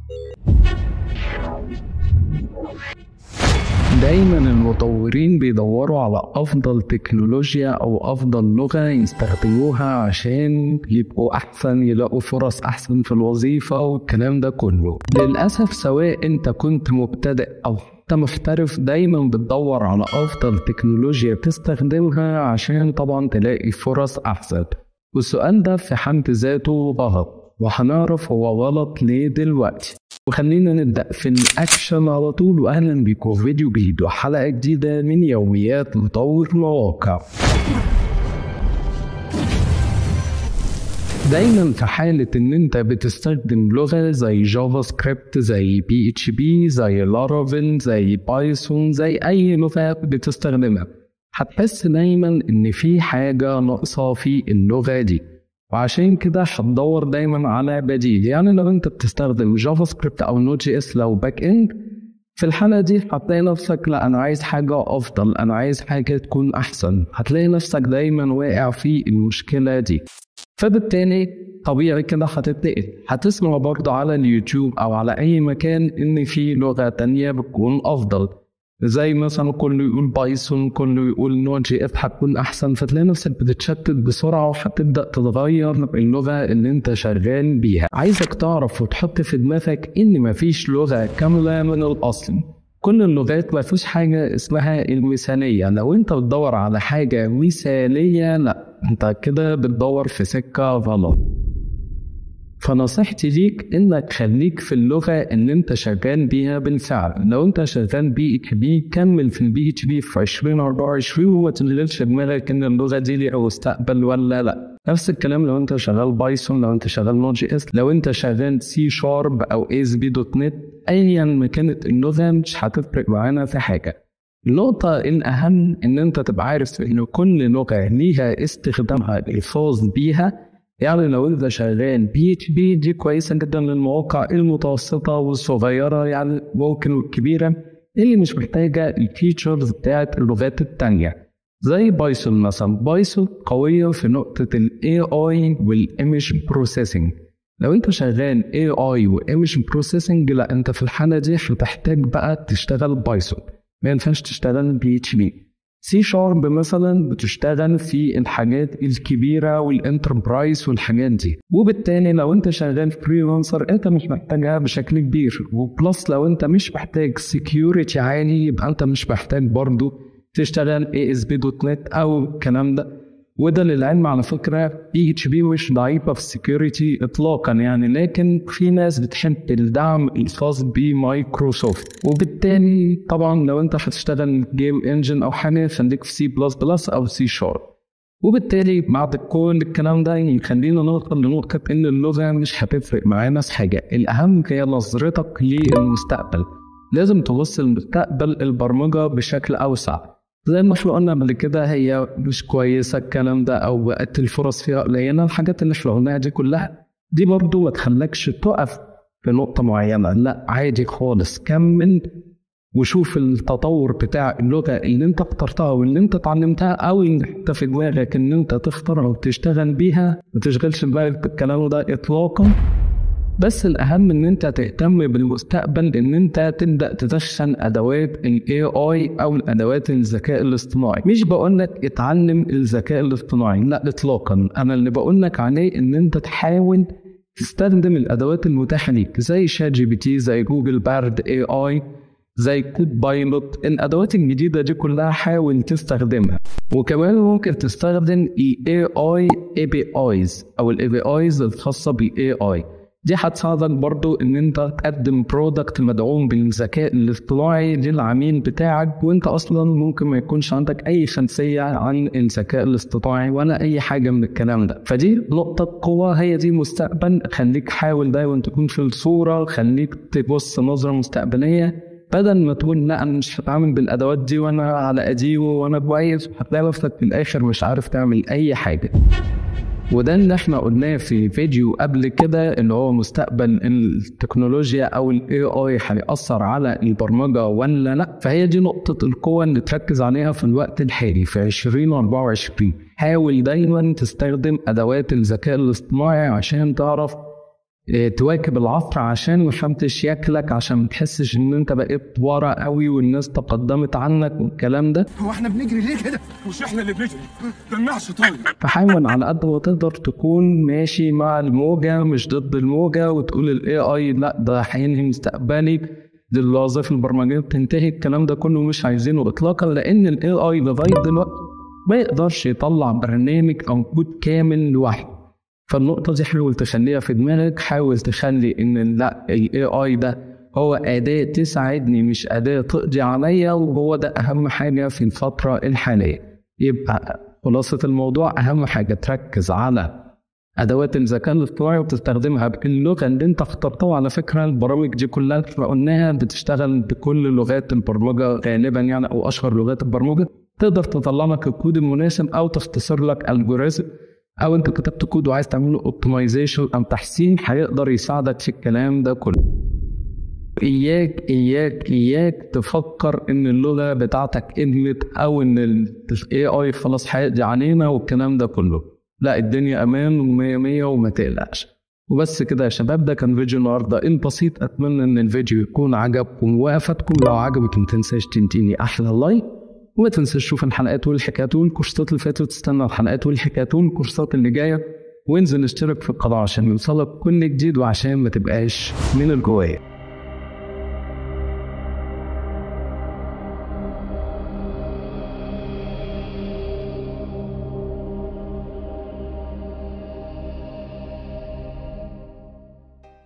دايما المطورين بيدوروا على أفضل تكنولوجيا أو أفضل لغة يستخدموها عشان يبقوا أحسن يلاقوا فرص أحسن في الوظيفة والكلام ده كله للأسف سواء أنت كنت مبتدئ أو حتى محترف دايما بتدور على أفضل تكنولوجيا تستخدمها عشان طبعا تلاقي فرص أحسن والسؤال ده في حد ذاته غلط وهنعرف هو غلط ليه دلوقتي وخلينا نبدأ في الأكشن على طول وأهلا بيكم في فيديو جديد وحلقة جديدة من يوميات مطور مواقع دايما في حالة إن أنت بتستخدم لغة زي جافا سكريبت زي بي اتش بي زي لارافيل زي بايثون زي أي لغة بتستخدمها هتحس دايما إن في حاجة ناقصة في اللغة دي وعشان كده هتدور دايما على بديل يعني لو انت بتستخدم جافا سكريبت او نوت جي اس لو باك اند في الحالة دي هتلاقي نفسك لا أنا عايز حاجة أفضل أنا عايز حاجة تكون أحسن هتلاقي نفسك دايما واقع في المشكلة دي فبالتالي طبيعي كده هتتنقل هتسمع برضه على اليوتيوب أو على أي مكان إن في لغة تانية بتكون أفضل زي مثلا كله يقول بايثون كله يقول نوت جي اف هتكون احسن فتلاقي نفسك بتتشتت بسرعه وهتبدا تتغير اللغه اللي انت شغال بيها عايزك تعرف وتحط في دماغك ان مفيش لغه كامله من الاصل كل اللغات ما فيش حاجة اسمها المثالية لو انت بتدور على حاجة مثالية لا انت كده بتدور في سكة غلط فنصيحتي ليك انك خليك في اللغه اللي انت شغال بيها بالفعل لو انت شغال بي اتش بي كمل في البي اتش بي في 2024 وما تشغلش دماغك ان اللغه دي ليها مستقبل ولا لا نفس الكلام لو انت شغال بايثون لو انت شغال نوت جي اس لو انت شغال سي شارب او اس بي دوت نت ايا ما كانت اللغه مش هتفرق معانا في حاجه النقطة الأهم إن أنت تبقى عارف إن كل لغة ليها استخدامها الخاص بيها يعني لو انت شغال بي اتش بي دي كويسه جدا للمواقع المتوسطه والصغيره يعني ممكن والكبيره اللي مش محتاجه الفيتشرز بتاعت اللغات التانية زي بايثون مثلا بايثون قويه في نقطه الاي اي والايمج بروسيسنج لو انت شغال اي اي وايمج بروسيسنج لا انت في الحاله دي هتحتاج بقى تشتغل بايثون ما ينفعش تشتغل بي اتش بي سي شارب مثلا بتشتغل في الحاجات الكبيره والانتربرايز والحاجات دي وبالتالي لو انت شغال فريلانسر انت مش محتاجها بشكل كبير وبلس لو انت مش محتاج سكيورتي عالي يبقى انت مش محتاج برضو تشتغل اي اس بي دوت نت او الكلام ده وده للعلم على فكرة بي اتش بي مش ضعيفة في السكيورتي إطلاقا يعني لكن في ناس بتحب الدعم الخاص بمايكروسوفت وبالتالي طبعا لو أنت هتشتغل جيم انجن أو حاجة خليك في سي بلس بلس أو سي شارب وبالتالي بعد كل الكلام ده يخلينا نوصل لنقطة إن اللغة مش هتفرق معانا في حاجة الأهم هي نظرتك للمستقبل لازم تبص لمستقبل البرمجة بشكل أوسع زي ما احنا قلنا قبل كده هي مش كويسة الكلام ده أو بقت الفرص فيها قليلة الحاجات اللي احنا قلناها دي كلها دي برضو ما تخلكش تقف في نقطة معينة لا عادي خالص كمل وشوف التطور بتاع اللغة اللي انت اخترتها واللي انت اتعلمتها او اللي انت في دماغك ان انت تختارها وتشتغل بيها ما تشغلش دماغك بالكلام ده اطلاقا بس الأهم إن أنت تهتم بالمستقبل إن أنت تبدأ تدخل أدوات ال AI أو الأدوات الذكاء الاصطناعي، مش بقول لك اتعلم الذكاء الاصطناعي، لا إطلاقا، أنا اللي بقول لك عليه إن أنت تحاول تستخدم الأدوات المتاحة ليك زي شات جي بي تي زي جوجل بارد اي اي زي كود بايلوت الأدوات الجديدة دي كلها حاول تستخدمها وكمان ممكن تستخدم ال AI APIs أو ال APIs الخاصة بال AI دي هتساعدك برضو ان انت تقدم برودكت مدعوم بالذكاء الاصطناعي للعميل بتاعك وانت اصلا ممكن ما يكونش عندك اي خلفيه عن الذكاء الاصطناعي ولا اي حاجه من الكلام ده فدي نقطه قوه هي دي مستقبل خليك حاول دايما تكون في الصوره خليك تبص نظره مستقبليه بدل ما تقول لا انا مش هتعامل بالادوات دي وانا على قديم وانا كويس هتلاقي نفسك في الاخر مش عارف تعمل اي حاجه وده اللي احنا قلناه في فيديو قبل كده اللي هو مستقبل التكنولوجيا او الاي اي هيأثر على البرمجه ولا لا فهي دي نقطه القوه اللي تركز عليها في الوقت الحالي في 2024 حاول دايما تستخدم ادوات الذكاء الاصطناعي عشان تعرف إيه، تواكب العصر عشان محدش ياكلك عشان ما تحسش ان انت بقيت ورا قوي والناس تقدمت عنك والكلام ده هو احنا بنجري ليه كده؟ مش احنا اللي بنجري ده النعش طاير فحاول على قد ما تقدر تكون ماشي مع الموجة مش ضد الموجة وتقول الاي اي لا ده هينهي مستقبلي دي الوظائف البرمجية بتنتهي الكلام ده كله مش عايزينه اطلاقا لان الاي اي لغاية دلوقتي ما يقدرش يطلع برنامج او كود كامل لوحده فالنقطة دي حاول تخليها في دماغك حاول تخلي ان لا الاي اي ده هو أداة تساعدني مش أداة تقضي عليا وهو ده أهم حاجة في الفترة الحالية يبقى خلاصة الموضوع أهم حاجة تركز على أدوات الذكاء الاصطناعي وتستخدمها باللغة اللي أنت اخترتها على فكرة البرامج دي كلها اللي قلناها بتشتغل بكل لغات البرمجة غالبا يعني أو أشهر لغات البرمجة تقدر تطلع لك الكود المناسب أو تختصر لك الجوريزم أو أنت كتبت كود وعايز تعمل له اوبتمايزيشن أو تحسين هيقدر يساعدك في الكلام ده كله. إياك إياك إياك تفكر إن اللغة بتاعتك قدمت أو إن ال AI خلاص هيقضي علينا والكلام ده كله. لا الدنيا أمان ومية مية وما تقلقش. وبس كده يا شباب ده كان فيديو النهارده البسيط اتمنى ان الفيديو يكون عجبكم وافدكم لو عجبك ما تنساش تديني احلى لايك وما تنساش تشوف الحلقات والحكايات والكورسات اللي فاتت وتستنى الحلقات والحكايات والكورسات اللي جايه وانزل اشترك في القناه عشان يوصلك كل جديد وعشان ما تبقاش من الجوايه